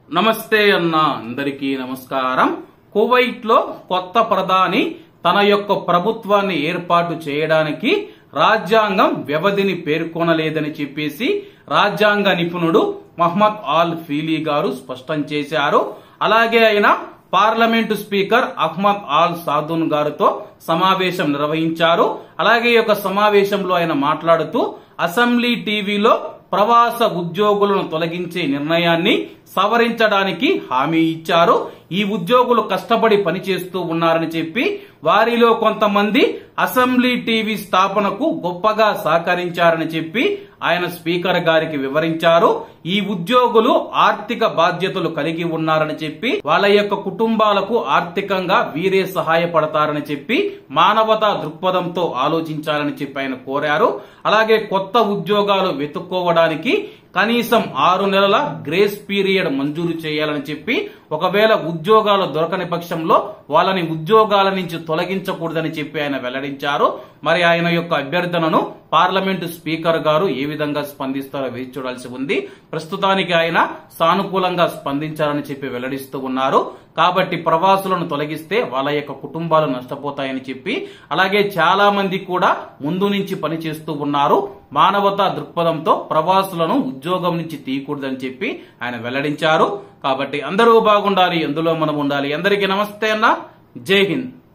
నమస్తే అన్న అందరికీ నమస్కారం కువైట్ లో కొత్త ప్రధాని తన యొక్క ప్రభుత్వాన్ని ఏర్పాటు చేయడానికి రాజ్యాంగం వ్యవధిని పేర్కొనలేదని చెప్పేసి రాజ్యాంగ నిపుణుడు మహమ్మద్ ఆల్ ఫీలీ గారు స్పష్టం చేశారు అలాగే ఆయన parliament speaker Ahmed Al Sadoon గారితో సమావేశం నిర్వహించారు అలాగే ఈ యొక్క సమావేశంలో ఆయన మాట్లాడుతూ అసెంబ్లీ టీవీలో ప్రవాస ఉద్యోగులను తొలగించే నిర్ణయాన్ని సవరించడానికి హామీ ఇచ్చారు ఈ ఉద్యోగులు కష్టపడి పనిచేస్తూ ఉన్నారని చెప్పి వారిలో కొంతమంది అసెంబ్లీ టీవీ స్థాపనకు గొప్పగా సహకరించారని చెప్పి ఆయన స్పీకర్ గారికి వివరించారు ఈ ఉద్యోగులు ఆర్థిక బాధ్యతలు కలిగి ఉన్నారని చెప్పి వాళ్ళ యొక్క కుటుంబాలకు ఆర్థికంగా వీరే సహాయపడతారని చెప్పి మానవతా దృక్పథంతో ఆలోచించాలని చెప్పి ఆయన కోరారు అలాగే కొత్త ఉద్యోగాలు వెతుక్కోవడానికి కనీసం ఆరు నెలల గ్రేస్ పీరియడ్ మంజూరు చేయాలని చెప్పి ఒకవేళ ఉద్యోగాలు దొరకని పక్షంలో వాళ్ళని ఉద్యోగాల నుంచి తొలగించకూడదని చెప్పి ఆయన వెల్లడించారు మరి ఆయన యొక్క అభ్యర్థనను పార్లమెంటు స్పీకర్ గారు ఏ విధంగా స్పందిస్తారో వేచి చూడాల్సి ఉంది ప్రస్తుతానికి ఆయన సానుకూలంగా స్పందించారని చెప్పి వెల్లడిస్తూ ఉన్నారు కాబట్టి ప్రవాసులను తొలగిస్తే వాళ్ళ యొక్క కుటుంబాలు నష్టపోతాయని చెప్పి అలాగే చాలా మంది కూడా ముందు నుంచి పనిచేస్తూ ఉన్నారు మానవతా దృక్పథంతో ప్రవాసులను ఉద్యోగం నుంచి తీయకూడదని చెప్పి ఆయన వెల్లడించారు కాబట్టి అందరూ బాగుండాలి ఎందులో మనం ఉండాలి అందరికీ నమస్తే అన్న జై హింద్